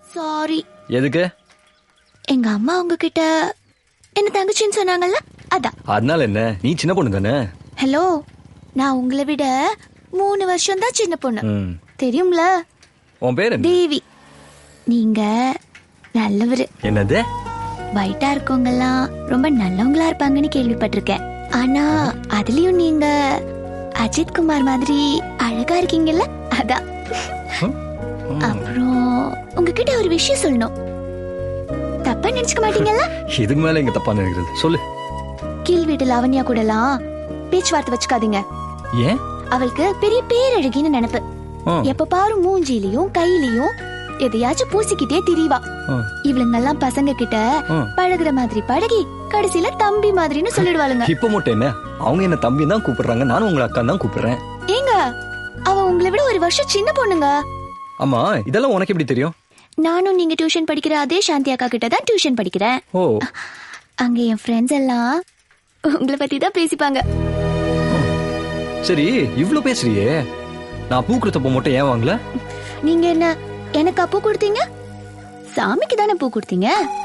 Sorry எதுக்கு எங்க அம்மா உங்ககிட்ட என்ன தங்கச்சின்னு சொன்னாங்கல்ல அதான் அதனால என்ன நீ சின்ன பொண்ணு தானே ஹலோ நான் உங்களை விட மூணு வருஷம் தான் சின்ன பொண்ணு ம். தெரியும்ல உன் பேர் என்ன தேவி நீங்க நல்லவரு என்னது வைட்டா இருக்கவங்கெல்லாம் ரொம்ப நல்லவங்களா இருப்பாங்கன்னு கேள்விப்பட்டிருக்கேன் ஆனா அதுலயும் நீங்க அஜித் குமார் மாதிரி அழகா இருக்கீங்கல்ல அதான் அப்புறம் உங்ககிட்ட ஒரு விஷயம் சொல்லணும் தப்பா நினைச்சுக்க மாட்டீங்கல்ல இதுக்கு மேல எங்க தப்பா நினைக்கிறது சொல்லு கீழ் வீட்டு லாவண்யா கூடலாம் பேச்சுவார்த்தை வச்சுக்காதீங்க ஏன் அவளுக்கு பெரிய பேரழகின்னு நினைப்பு ஆ. எப்ப பாரு மூஞ்சிலையும் கையிலயும் எதையாச்சும் பூசிக்கிட்டே திரிவா ஆ. இவளுங்கெல்லாம் பசங்க கிட்ட ஆ. பழகுற மாதிரி பழகி கடைசியில தம்பி மாதிரின்னு சொல்லிடுவாளுங்க இப்ப மட்டும் என்ன அவங்க என்ன தம்பி தான் கூப்பிடுறாங்க நானும் உங்களை அக்கா தான் கூப்பிடுறேன் ஏங்க அவ உங்களை விட ஒரு வருஷம் சின்ன பொண்ணுங்க ஆமா இதெல்லாம் உனக்கு எப்படி தெரியும் நானும் நீங்க டியூஷன் படிக்கிற அதே சாந்தி அக்கா கிட்ட தான் டியூஷன் படிக்கிறேன் ஓ அங்க என் ஃப்ரெண்ட்ஸ் எல்லாம் உங்களை பத்தி தான் பேசிப்பாங்க சரி இவ்ளோ பேசுறியே நான் பூ கொடுத்தப்ப மட்டும் ஏன் வாங்கல நீங்க என்ன எனக்கு பூ கொடுத்தீங்க சாமிக்கு தானே பூ கொடுத்தீங்க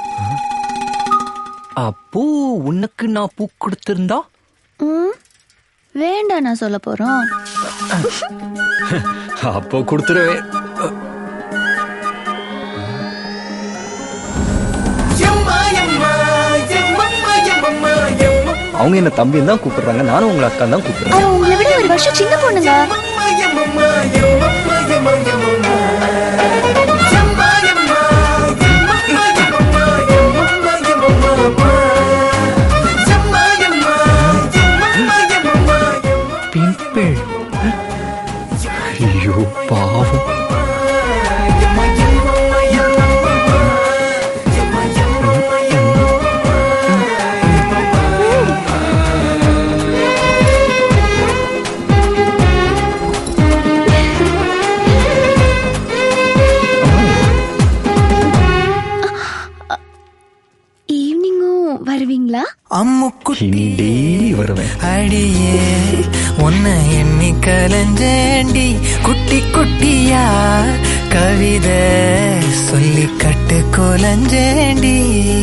அப்போ உனக்கு நான் பூ கொடுத்திருந்தா ம், வேண்டாம் நான் சொல்ல போறோம் அப்போ கொடுத்துருவே அவங்க என்ன தம்பி தான் கூப்பிடுறாங்க நானும் உங்களை அக்கா தான் கூப்பிடுறேன் அவ உங்களை விட ஒரு வருஷம் சின்ன பொண்ணுங்க பிம்பிள் ஐயோ பாவம் ஈவினிங்கும் வருவீங்களா அம்முக்குட்டி இனி டெய்லி வருவேன் அடியே உன்னை எண்ணி கலஞ்சேண்டி குட்டி குட்டியா கவிதை சொல்லி கட்டு கொலஞ்சேண்டி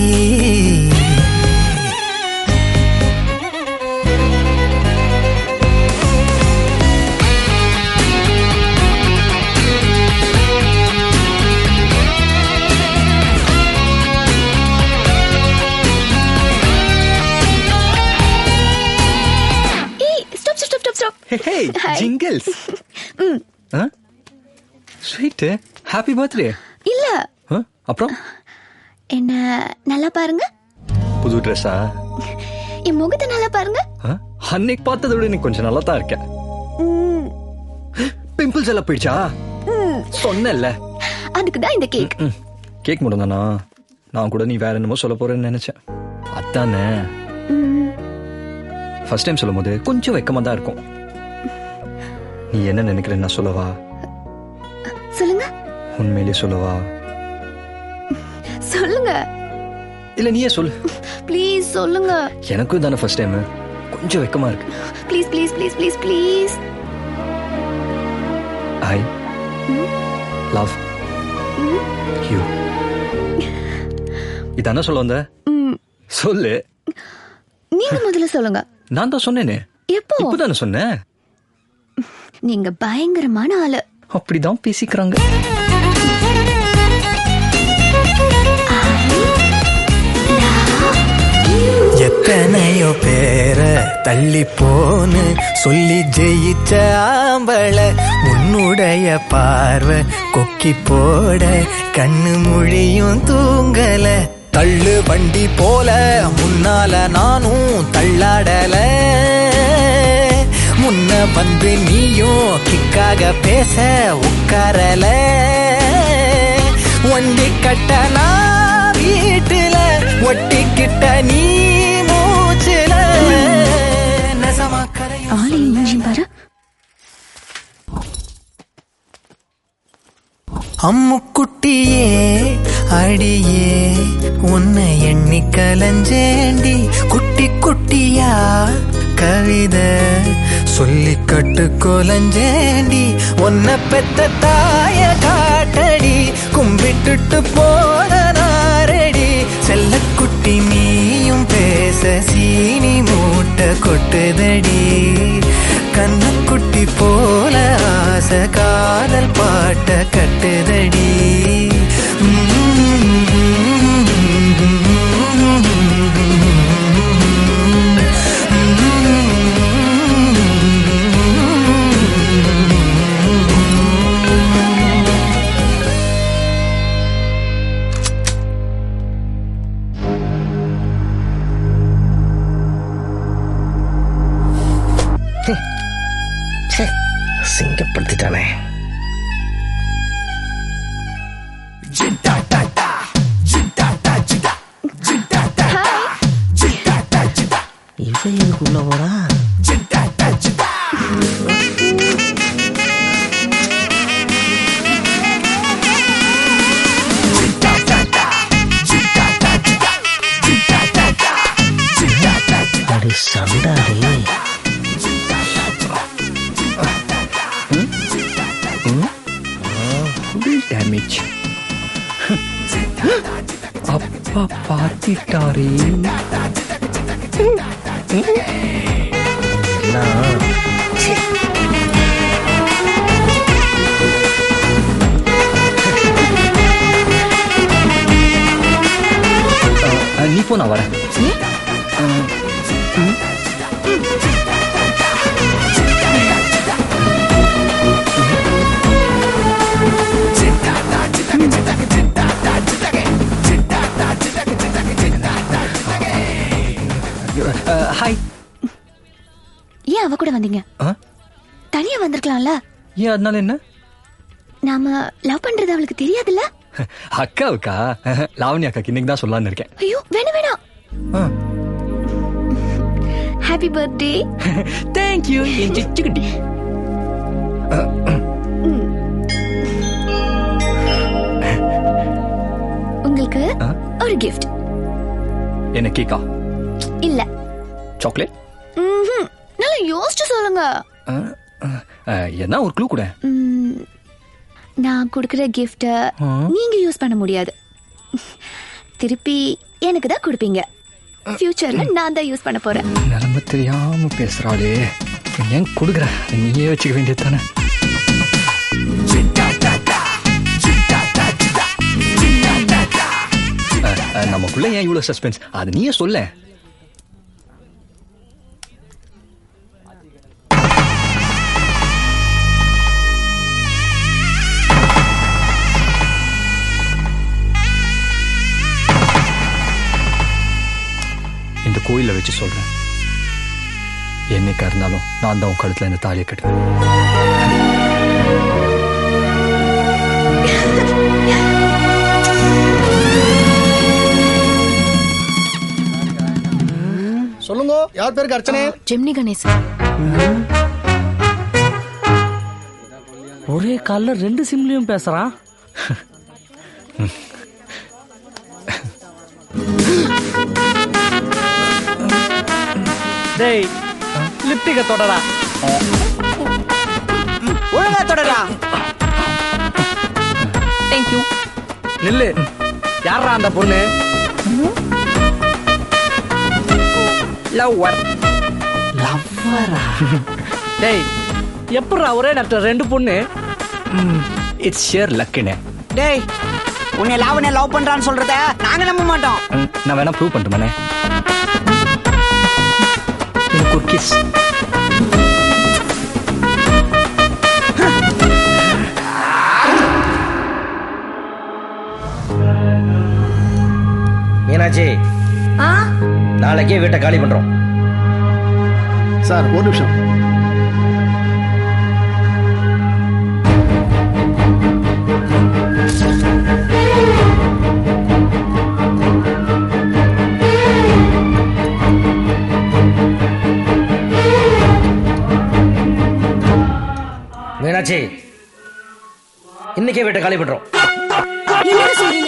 ஏய் stop stop stop stop hey Hi. Jingles sweet happy birthday இல்ல அப்புறம் என்ன நல்லா பாருங்க புது ட்ரெஸ்ஸா என் முகத்தை நல்லா பாருங்க அன்னைக்கு பார்த்ததை விட இன்னைக்கு கொஞ்சம் நல்லா தான் இருக்கேன் ம், பிம்பிள்ஸ் எல்லாம் போயிடுச்சா ம். சொன்னேன்ல அதுக்கு தான் இந்த கேக் ம். கேக் மட்டும் தானா நான் கூட நீ வேற என்னமோ சொல்ல போறேன்னு நினைச்சேன் அதானே ஃபர்ஸ்ட் டைம் சொல்லும் போது கொஞ்சம் வெக்கமா தான் இருக்கும் நீ என்ன நினைக்கிறேன்னு நான் சொல்லவா சொல்லுங்க உண்மையிலேயே சொல்லவா சொல்லுங்க இல்ல நீயே சொல்லு ப்ளீஸ் சொல்லுங்க எனக்கும் தானே ஃபர்ஸ்ட் டைம் கொஞ்சம் வெக்கமா இருக்கு please please please please please I love you இதானே சொல்ல வந்த சொல்லு நீங்க முதல்ல சொல்லுங்க நான் தான் சொன்னேனே எப்போ இப்பதானே சொன்னேன் நீங்க பயங்கரமான ஆளு அப்படிதான் பேசிக்கிறாங்க எத்தனையோ பேர தள்ளி போன்னு சொல்லி ஜெயிச்ச ஆம்பள உன்னுடைய பார்வை கொக்கி போட கண்ணு மொழியும் தூங்கல தள்ளு வண்டி போல முன்னால நானும் தள்ளாடல முன்ன வந்து நீயும் கிக்காக பேச உட்காரல வண்டி கட்டனா வீட்டுல ஒட்டிக்கிட்ட நீ மூச்சுல நெசமா கரையும் ஆளையும் மூஞ்சியும் பாரு அம்முக்குட்டியே அடியே உன்னை எண்ணி கலஞ்சேண்டி குட்டி குட்டியா கவிதை சொல்லி கட்டு கொலஞ்சேண்டி உன்னை பெத்த தாய காட்டடி கும்பி விட்டுட்டு போன நாரடி செல்லக்குட்டி நீயும் பேச சீனி மூட்டை கொட்டுதடி கண்ணக்குட்டி போல ஆசை காதல் பாட்ட கட்டுதடி சிங்கப்படுத்திட்டானே இவன் இதுக்குள்ள போறா அடி சண்டாடி டேமேஜ் அப்பா பாத்திட்டாரே எல்லாம் அஹ், நீ போ நான் வரேன் அஹ், ஹாய் ஏன் அவ கூட வந்தீங்க ஆ? தனியா வந்திருக்கலாம்ல ஏன் அதனால என்ன நாம லவ் பண்றது அவளுக்கு தெரியாதுல்ல அக்காவுக்கா லாவணி அக்காக்கு இன்னைக்கு தான் சொல்லலாம்னு இருக்கேன் ஐயோ வேணாம் வேணாம் ஆ. ஹாப்பி பர்த்டே தேங்க்யூ என் சிச்சுக்குட்டி உங்களுக்கு ஆ? ஒரு கிஃப்ட் என்ன கேக்கா இல்ல சாக்லேட் ம்ஹும். நல்லா யோசிச்சு சொல்லுங்க என்ன ஒரு க்ளூ கூட ம், நான் கொடுக்கிற கிஃப்ட ஆ? நீங்க யூஸ் பண்ண முடியாது திருப்பி எனக்கு தான் கொடுப்பீங்க ஃபியூச்சர்ல நான் தான் யூஸ் பண்ண போறேன் நிலைமை தெரியாம பேசுறாளே ஏன் கொடுக்குற நீயே வச்சுக்க வேண்டியது தானே நமக்குள்ள ஏன் இவ்வளவு சஸ்பென்ஸ் அது நீயே சொல்ல இந்த கோயில வச்சு சொல்றேன் என்னைக்கா இருந்தாலும் நான் தான் உன் கழுத்துல இந்த தாலியை கட்டுவேன் சொல்லுங்க யார் பேருக்கு அர்ச்சனை ஜெமினி கணேசன் ஒரே கால்ல ரெண்டு சிம்லயும் பேசுறான் டேய் லிப்டிக தொடடா ஒழுங்கா தொடரா தேங்க்யூ நில்லு யாரா அந்த பொண்ணு லவ்வர் லவ்வரா டேய் எப்படா ஒரே நேரத்தில் ரெண்டு பொண்ணு இட்ஸ் ஷியர் லக்குனே டேய் உன்னை லாவண்யா லவ் பண்றான்னு சொல்றத நாங்க நம்ப மாட்டோம் நான் வேணா ப்ரூவ் பண்ணுறேன் எனக்கு ஒரு கிஸ் மீனாட்சி நாளைக்கே வீட்டை காலி பண்றோம் சார் ஒரு நிமிஷம் மீனாட்சி இன்னைக்கே வீட்டை காலி பண்றோம் என்ன சொல்றீங்க